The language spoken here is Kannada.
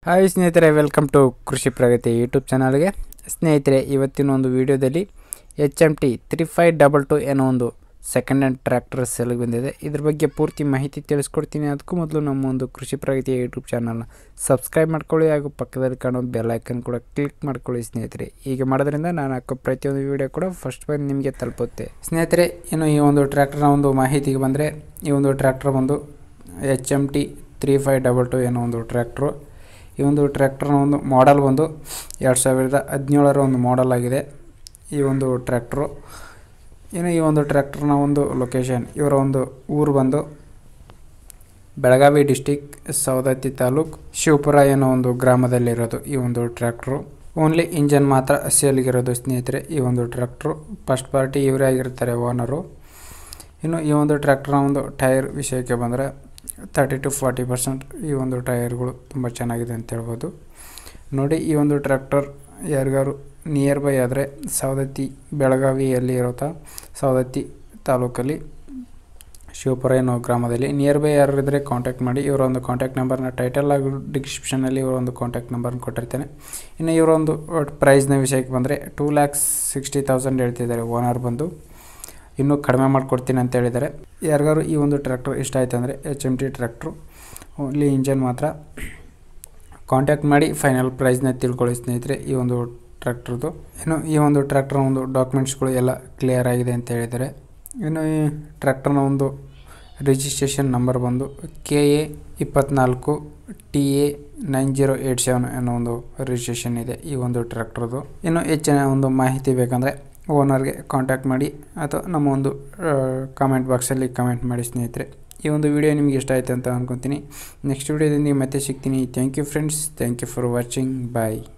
ಹಾಯ್ ಸ್ನೇಹಿತರೆ ವೆಲ್ಕಮ್ ಟು ಕೃಷಿ ಪ್ರಗತಿ ಯೂಟ್ಯೂಬ್ ಚಾನಲ್ಗೆ ಸ್ನೇಹಿತರೆ ಇವತ್ತಿನ ಒಂದು ವಿಡಿಯೋದಲ್ಲಿ H M T three five double two ಏನೋ ಒಂದು ಸೆಕೆಂಡ್ ಹ್ಯಾಂಡ್ ಟ್ರ್ಯಾಕ್ಟರ್ ಸೆಲ್ಗೆ ಬಂದಿದೆ ಇದ್ರ ಬಗ್ಗೆ ಪೂರ್ತಿ ಮಾಹಿತಿ ತಿಳಿಸ್ಕೊಡ್ತೀನಿ ಅದಕ್ಕೂ ಮೊದಲು ನಮ್ಮ ಒಂದು ಕೃಷಿ ಪ್ರಗತಿ ಯೂಟ್ಯೂಬ್ ಚಾನಲ್ನ ಸಬ್ಸ್ಕ್ರೈಬ್ ಮಾಡ್ಕೊಳ್ಳಿ ಹಾಗೂ ಪಕ್ಕದಲ್ಲಿ ಕಾಣೋ ಬೆಲ್ ಐಕನ್ ಕೂಡ ಕ್ಲಿಕ್ ಮಾಡ್ಕೊಳ್ಳಿ ಸ್ನೇಹಿತರೆ ಹೀಗೆ ಮಾಡೋದ್ರಿಂದ ನಾನು ಹಾಕೋ ಪ್ರತಿಯೊಂದು ವಿಡಿಯೋ ಕೂಡ ಫಸ್ಟ್ ಬಂದು ನಿಮಗೆ ತಲುಪುತ್ತೆ ಸ್ನೇಹಿತರೆ ಇನ್ನು ಈ ಒಂದು ಟ್ರ್ಯಾಕ್ಟರ್ನ ಒಂದು ಮಾಹಿತಿಗೆ ಬಂದರೆ ಈ ಒಂದು ಟ್ರ್ಯಾಕ್ಟರ್ ಬಂದು H M T three five double two ಏನೋ ಒಂದು ಟ್ರ್ಯಾಕ್ಟ್ರು ಈ ಒಂದು ಟ್ರ್ಯಾಕ್ಟರ್ನ ಒಂದು ಮಾಡೆಲ್ ಬಂದು ಎರಡು ಸಾವಿರದ ಹದಿನೇಳರ ಒಂದು ಮಾಡೆಲ್ ಆಗಿದೆ ಈ ಒಂದು ಟ್ರ್ಯಾಕ್ಟ್ರು ಇನ್ನು ಈ ಒಂದು ಟ್ರ್ಯಾಕ್ಟರ್ನ ಒಂದು ಲೊಕೇಶನ್ ಇವರ ಒಂದು ಊರು ಬಂದು ಬೆಳಗಾವಿ ಡಿಸ್ಟಿಕ್ ಸವದತ್ತಿ ತಾಲೂಕ್ ಶಿವಪುರ ಏನೋ ಒಂದು ಗ್ರಾಮದಲ್ಲಿರೋದು ಈ ಒಂದು ಟ್ರ್ಯಾಕ್ಟ್ರು ಓನ್ಲಿ ಇಂಜನ್ ಮಾತ್ರ ಸೇಲ್ಗಿರೋದು ಸ್ನೇಹಿತರೆ ಈ ಒಂದು ಟ್ರ್ಯಾಕ್ಟ್ರು ಫಸ್ಟ್ ಪಾರ್ಟಿ ಇವರೇ ಆಗಿರ್ತಾರೆ ಓನರು ಇನ್ನು ಈ ಒಂದು ಟ್ರ್ಯಾಕ್ಟರ್ನ ಒಂದು ಟೈರ್ ವಿಷಯಕ್ಕೆ ಬಂದರೆ ತರ್ಟಿ ಟು ಫಾರ್ಟಿ ಪರ್ಸೆಂಟ್ ಈ ಒಂದು ಟೈರ್ಗಳು ತುಂಬ ಚೆನ್ನಾಗಿದೆ ಅಂತ ಹೇಳ್ಬೋದು ನೋಡಿ ಈ ಒಂದು ಟ್ರ್ಯಾಕ್ಟರ್ ಯಾರಿಗಾರು ನಿಯರ್ ಬೈ ಆದರೆ ಸವದತ್ತಿ ಬೆಳಗಾವಿಯಲ್ಲಿ ಇರುತ್ತಾ ಸವದತ್ತಿ ತಾಲೂಕಲ್ಲಿ ಶಿವಪುರ ಏನೋ ಗ್ರಾಮದಲ್ಲಿ ನಿಯರ್ ಬೈ ಯಾರು ಇದ್ದರೆ ಕಾಂಟ್ಯಾಕ್ಟ್ ಮಾಡಿ ಇವರ ಒಂದು ಕಾಂಟ್ಯಾಕ್ಟ್ ನಂಬರ್ನ ಟೈಟಲ್ ಹಾಗೂ ಡಿಸ್ಕ್ರಿಪ್ಷನಲ್ಲಿ ಇವರ ಒಂದು ಕಾಂಟ್ಯಾಕ್ಟ್ ನಂಬರ್ನ ಕೊಟ್ಟಿರ್ತೇನೆ ಇನ್ನು ಇವರ ಒಂದು ಪ್ರೈಸ್ನ ವಿಷಯಕ್ಕೆ ಬಂದರೆ ಟೂ ಲ್ಯಾಕ್ಸ್ ಸಿಕ್ಸ್ಟಿ ತೌಸಂಡ್ ಹೇಳ್ತಿದ್ದಾರೆ ಓನರ್ ಬಂದು ಇನ್ನೂ ಕಡಿಮೆ ಮಾಡಿಕೊಡ್ತೀನಿ ಅಂತ ಹೇಳಿದ್ದಾರೆ ಯಾರಿಗಾರು ಈ ಒಂದು ಟ್ರ್ಯಾಕ್ಟರ್ ಇಷ್ಟ ಆಯ್ತು ಅಂದರೆ H M T tractor only engine ಮಾತ್ರ ಕಾಂಟ್ಯಾಕ್ಟ್ ಮಾಡಿ ಫೈನಲ್ ಪ್ರೈಸ್ನ ತಿಳ್ಕೊಳ್ಳಿ ಸ್ನೇಹಿತರೆ ಈ ಒಂದು ಟ್ರ್ಯಾಕ್ಟ್ರದ್ದು ಇನ್ನು ಈ ಒಂದು ಟ್ರ್ಯಾಕ್ಟರ್ನ ಒಂದು ಡಾಕ್ಯುಮೆಂಟ್ಸ್ಗಳು ಎಲ್ಲ ಕ್ಲಿಯರ್ ಆಗಿದೆ ಅಂತ ಹೇಳಿದ್ದಾರೆ ಇನ್ನು ಈ ಟ್ರ್ಯಾಕ್ಟರ್ನ ಒಂದು ರಿಜಿಸ್ಟ್ರೇಷನ್ ನಂಬರ್ ಬಂದು ಕೆ ಎ ಇಪ್ಪತ್ತ್ನಾಲ್ಕು T A nine zero eight seven ಅನ್ನೋ ಒಂದು ರಿಜಿಸ್ಟ್ರೇಷನ್ ಇದೆ ಈ ಒಂದು ಟ್ರ್ಯಾಕ್ಟರ್ದು ಇನ್ನು ಹೆಚ್ಚಿನ ಒಂದು ಮಾಹಿತಿ ಬೇಕಂದರೆ ಓನರ್ಗೆ ಕಾಂಟ್ಯಾಕ್ಟ್ ಮಾಡಿ ಅಥವಾ ನಮ್ಮ ಒಂದು ಕಾಮೆಂಟ್ ಬಾಕ್ಸಲ್ಲಿ ಕಮೆಂಟ್ ಮಾಡಿ ಸ್ನೇಹಿತರೆ ಈ ಒಂದು ವಿಡಿಯೋ ನಿಮಗೆ ಇಷ್ಟ ಆಯಿತು ಅಂತ ಅಂದ್ಕೊತೀನಿ ನೆಕ್ಸ್ಟ್ ವಿಡಿಯೋದಿಂದ ಮತ್ತೆ ಸಿಗ್ತೀನಿ thank you friends thank you for watching bye